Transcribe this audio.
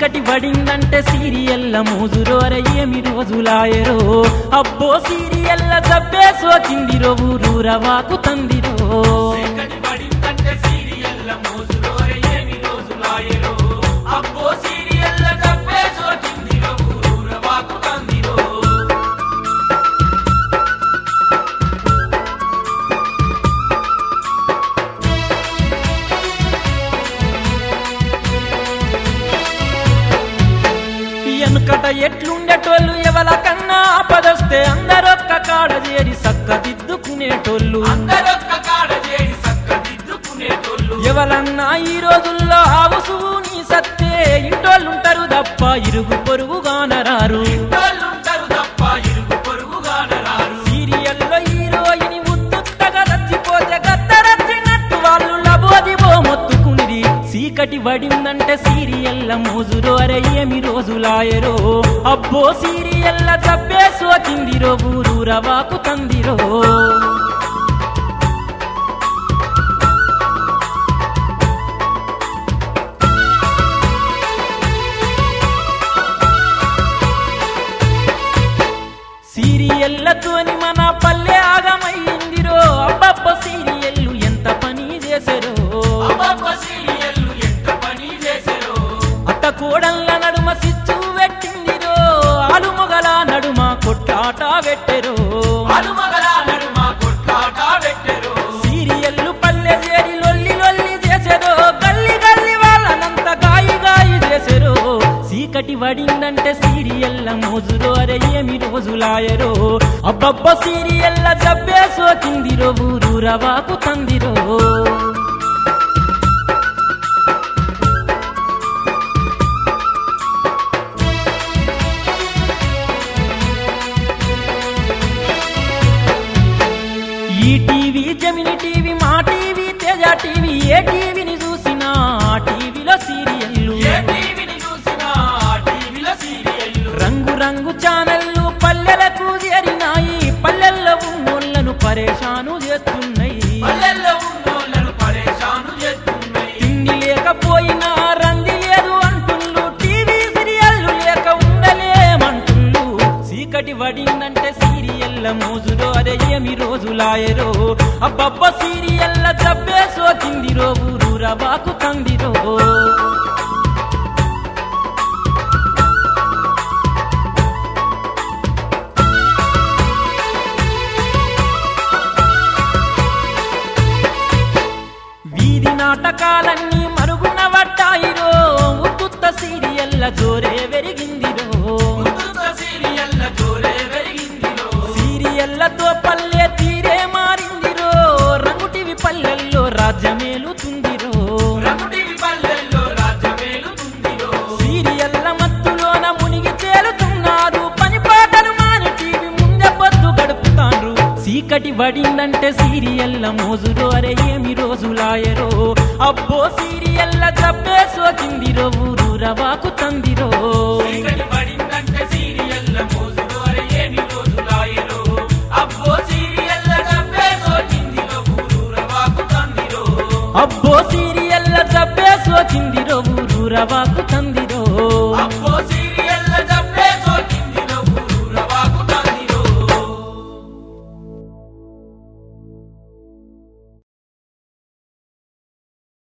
చీకటి పడిందంటే సీరియల్ల మోజురో అరే ఏమి రోజులాయరో అబ్బో సీరియల్ల జబ్బే సోకిందిరో ఊరూరవాకు తందిరో చీకటి పడిందంటే సీరియల్ల మోజులో ఏమి రోజులాయరో అబ్బో సీరియల్ల డబ్బే సోకిందిరో ఊరూర వాకుతందిరో వెనుకట ఎట్లుండేటోళ్ళు ఎవల కన్నా ఆపదొస్తే అందరొక్క కాడ చేరి సక్కదిద్దుకునేటోళ్ళు అందరొక్క కాడ చేరి సక్కదిద్దుకునేటోళ్ళు ఎవలన్నా ఈ రోజుల్లో ఆవుసువు నీ సత్తే ఇంటోళ్ళుంటారు తప్ప ఇరుగు పొరుగుగానరారు వాళ్ళుంటారు తప్ప ఇరుగు పొరుగుగానరారు సీరియల్లో హీరోయిని ముద్దుత్తగా రచ్చిపోతే గద్దరచ్చినట్టు వాళ్ళు లబోదిబో మొత్తుకుంది చీకటి పడిందంటే సీరియల్ల మోజురో అరే ఏమి రోజులాయరో అబ్బో సీరియల్ల జబ్బే సోకిందిరో ఊరూరవాకు తందిరో సీరియల్లతోని మన పల్లె ఆగమయ్యిందిరో అబ్బబ్బ సీరియల్లు ఎంత పని చేశారో అబ్బబ్బ సీరియల్లు ఎంత పని చేశారో అత్త కోడళ్ళ నడుమ సిచ్చు పెట్టిందిరో ఆలు మొగల నడుమ కొట్టాట పెట్టెరో అలుమగల నడుమ కొట్లాట పెట్టెరో సీరియల్లు పల్లె చేరి లొల్లి లొల్లి చేశారో గల్లి గల్లి వాళ్ళనంత గాయి గాయి చేశారో చీకటి పడిందంటే సీరియల్ల మోజురో అరే ఏమి రోజులాయరో అబ్బబ్బ సీరియల్ల జబ్బే సోకిందిరో ఊరూరవాకు తందిరో ఈ TV Gemini TV Maa TV Teja TV ఏ టీవీని చూసినా ఆ టీవీలో సీరియల్లు ఏ టీవీని చూసినా ఆ టీవీలో సీరియల్లు రంగు రంగు ఛానళ్ళు పల్లెలకు చేరినాయి పల్లెల్లో ఉన్నోళ్ళను పరేషాను చేస్తున్నాయి పల్లెల్లో ఉన్నోళ్ళను పరేషాను చేస్తున్నాయి తిండి లేకపోయినా రంది లేదు అంటుళ్ళు టీవీ సీరియల్లు లేక ఉండలేమంటుళ్ళు చీకటి పడిందంటే సీరియల్ల మోజులో అరే ఏమి రోజులాయరో అబ్బబ్బ సీరియల్ల జబ్బే సోకిందిరో ఊరూరవాకు తందిరో వీధి నాటకాలన్నీ మరుగున పడ్డాయిరో ఉత్తుత్త సీరియల్ల జోరే వెరిగిందిరో ముద్దుత సీరియల్ల జోరే పెరిగిందిరో సీరియల్లతో పల్లె తీరే మారిందిరో రంగుటివి పల్లెల్లో రాజ్యమేలుతుందిరో రకుటివి పల్లెల్లో రాజ్యమేలుతుందిరో సీరియల్ల మత్తులోన మునిగి తేలుతున్నారు పని పాటలు మాని టీవీ ముందే పొద్దు గడుపుతాండ్రు చీకటి పడిందంటే సీరియల్ల మోజురో అరే ఏమి రోజులాయరో అబ్బో సీరియల్ల జబ్బే సోకిందిరో ఊరూరవాకు తందిరో చీకటి పడిందంటే సీరియల్ల మోజులో అరే ఏమి రోజులాయరో అబ్బో సీరియల్ల డబ్బే సోకిందిలో ఊరూర వాకుతందిరో అబ్బో సీరియల్ల జబ్బే సోకిందిరో ఊరూరవాకు తందిరో